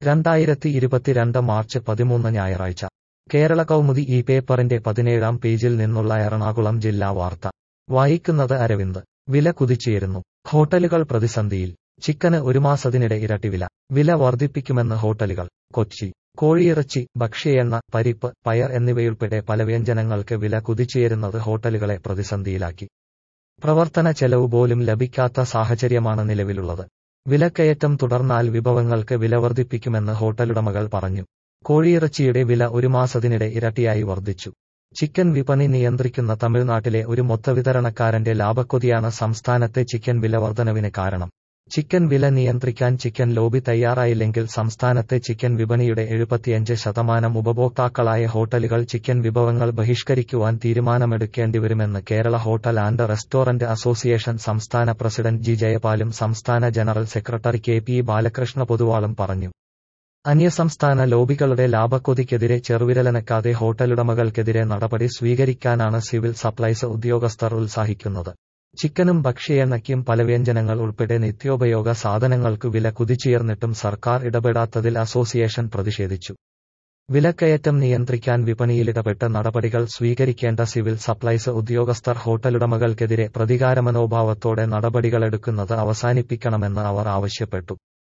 രണ്ടായിരത്തി ഇരുപത്തിരണ്ട് മാർച്ച് പതിമൂന്ന് ഞായറാഴ്ച കേരള കൗമുദി ഈ പേപ്പറിന്റെ പതിനേഴാം പേജിൽ നിന്നുള്ള എറണാകുളം ജില്ലാ വാർത്ത വായിക്കുന്നത് അരവിന്ദ് വില കുതിച്ചുയരുന്നു ഹോട്ടലുകൾ പ്രതിസന്ധിയിൽ ചിക്കന് ഒരു മാസത്തിനിടെ ഇരട്ടി വില വില വർദ്ധിപ്പിക്കുമെന്ന് ഹോട്ടലുകൾ കൊച്ചി കോഴിയിറച്ചി ഭക്ഷ്യ പരിപ്പ് പയർ എന്നിവയുൾപ്പെടെ പല വ്യഞ്ജനങ്ങൾക്ക് വില കുതിച്ചുയരുന്നത് ഹോട്ടലുകളെ പ്രതിസന്ധിയിലാക്കി പ്രവർത്തന ചെലവ് പോലും ലഭിക്കാത്ത സാഹചര്യമാണ് നിലവിലുള്ളത് വിലക്കയറ്റം തുടർന്നാൽ വിഭവങ്ങൾക്ക് വില വർദ്ധിപ്പിക്കുമെന്ന് ഹോട്ടലുടമകൾ പറഞ്ഞു കോഴിയിറച്ചിയുടെ വില ഒരു മാസത്തിനിടെ ഇരട്ടിയായി വർദ്ധിച്ചു ചിക്കൻ വിപണി നിയന്ത്രിക്കുന്ന തമിഴ്നാട്ടിലെ ഒരു മൊത്തവിതരണക്കാരന്റെ ലാഭക്കൊതിയാണ് സംസ്ഥാനത്തെ ചിക്കൻ വില വർധനവിന് കാരണം ചിക്കൻ വില നിയന്ത്രിക്കാൻ ചിക്കൻ ലോബി തയ്യാറായില്ലെങ്കിൽ സംസ്ഥാനത്തെ ചിക്കൻ വിപണിയുടെ എഴുപത്തിയഞ്ച് ശതമാനം ഉപഭോക്താക്കളായ ഹോട്ടലുകൾ ചിക്കൻ വിഭവങ്ങൾ ബഹിഷ്കരിക്കുവാൻ തീരുമാനമെടുക്കേണ്ടിവരുമെന്ന് Kerala hotel and restaurant association സംസ്ഥാന പ്രസിഡന്റ് ജി ജയപാലും സംസ്ഥാന general secretary K P Balakrishna പൊതുവാളും പറഞ്ഞു അന്യസംസ്ഥാന ലോബികളുടെ ലാഭക്കൊതിക്കെതിരെ ചെറുവിരലനക്കാതെ ഹോട്ടലുടമകൾക്കെതിരെ നടപടി സ്വീകരിക്കാനാണ് സിവിൽ സപ്ലൈസ് ഉദ്യോഗസ്ഥർ ഉത്സാഹിക്കുന്നത് ചിക്കനും ഭക്ഷ്യ പലവ്യഞ്ജനങ്ങൾ ഉൾപ്പെടെ നിത്യോപയോഗ സാധനങ്ങൾക്കു വില കുതിച്ചുയർന്നിട്ടും സർക്കാർ ഇടപെടാത്തതിൽ അസോസിയേഷൻ പ്രതിഷേധിച്ചു വിലക്കയറ്റം നിയന്ത്രിക്കാൻ വിപണിയിലിടപെട്ട് നടപടികൾ സ്വീകരിക്കേണ്ട സിവിൽ സപ്ലൈസ് ഉദ്യോഗസ്ഥർ ഹോട്ടലുടമകൾക്കെതിരെ പ്രതികാരമനോഭാവത്തോടെ നടപടികളെടുക്കുന്നത് അവസാനിപ്പിക്കണമെന്ന് അവർ ആവശ്യപ്പെട്ടു